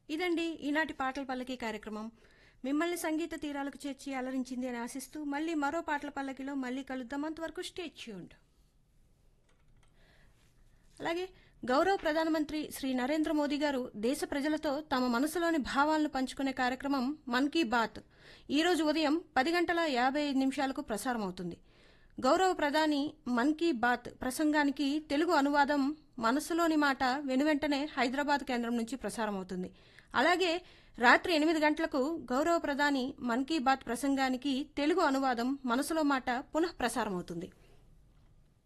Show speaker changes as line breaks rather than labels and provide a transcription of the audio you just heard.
ఇదండి ఈనాటి పాటల పల్లకి కార్యక్రమం మిమ్మల్ని సంగీత తీరాలకు చేర్చి అలరించింది అని ఆశిస్తూ మళ్ళీ మరో పాటల పల్లకిలో మళ్ళీ కలుద్దాం అంతవరకు స్టే ట్యూన్డ్ అలాగే గౌరవ ప్రధానమంత్రి శ్రీ నరేంద్ర మోదీ గారు దేశ ప్రజలతో తమ మనసులోని భావాలను పంచుకునే కార్యక్రమం మన్ కీ బాత్ ఈ రోజు ఉదయం పది గంటల యాభై ఐదు నిమిషాలకు ప్రసారం అవుతుంది గౌరవ ప్రధాని మన్ కీ బాత్ ప్రసంగానికి తెలుగు అనువాదం మనసులోని మాట వెనువెంటనే హైదరాబాద్ కేంద్రం నుంచి ప్రసారం అవుతుంది అలాగే రాత్రి ఎనిమిది గంటలకు గౌరవ ప్రధాని మన్ కీ బాత్ ప్రసంగానికి తెలుగు అనువాదం మనసులో మాట పునః ప్రసారం అవుతుంది